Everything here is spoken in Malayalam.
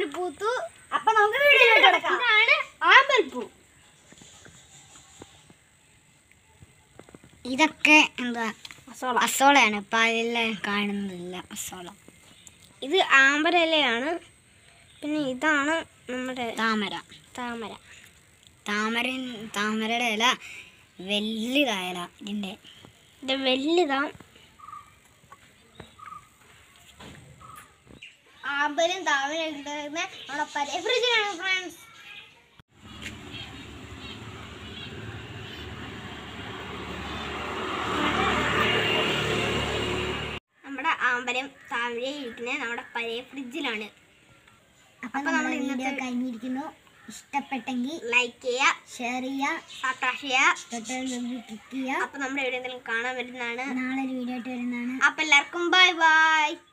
പൂത്തു അപ്പൊ നമുക്ക് വീട്ടിലോട്ട് കിടക്കാം ഇതാണ് ആമ്പൽപ്പൂ ഇതൊക്കെ എന്താ അസോള അസോളയാണ് ഇപ്പം അതിലെല്ലാം കാണുന്നില്ല അസോള ഇത് ആമ്പരയിലയാണ് പിന്നെ ഇതാണ് നമ്മുടെ താമര താമര താമര താമരയുടെ ഇല വലുതായല ഇതിൻ്റെ ഇത് വലുതാ ആമ്പലും താമര ഉണ്ടാകുന്ന നമ്മുടെ പഴയ ഫ്രിഡ്ജിലാണ് ഫ്രണ്ട്സ് നമ്മുടെ ആമ്പലം താമരയും ഇരിക്കുന്നത് നമ്മുടെ പഴയ ഫ്രിഡ്ജിലാണ് അപ്പം നമ്മൾ നമ്മുടെ വീഡിയോ ഇന്നത്തെ- കഴിഞ്ഞിരിക്കുന്നു ഇഷ്ടപ്പെട്ടെങ്കിൽ ലൈക്ക് ചെയ്യുക ഷെയർ ചെയ്യുക സബ്സ്ക്രൈബ് ചെയ്യുക തൊട്ടടുത്ത് ക്ലിക്ക് ചെയ്യുക അപ്പൊ നമ്മുടെ എവിടെയെങ്കിലും കാണാൻ വരുന്നതാണ് നാളെ ഒരു വീഡിയോ ആയിട്ട് വരുന്നതാണ് അപ്പൊ എല്ലാവർക്കും ബൈ ബൈ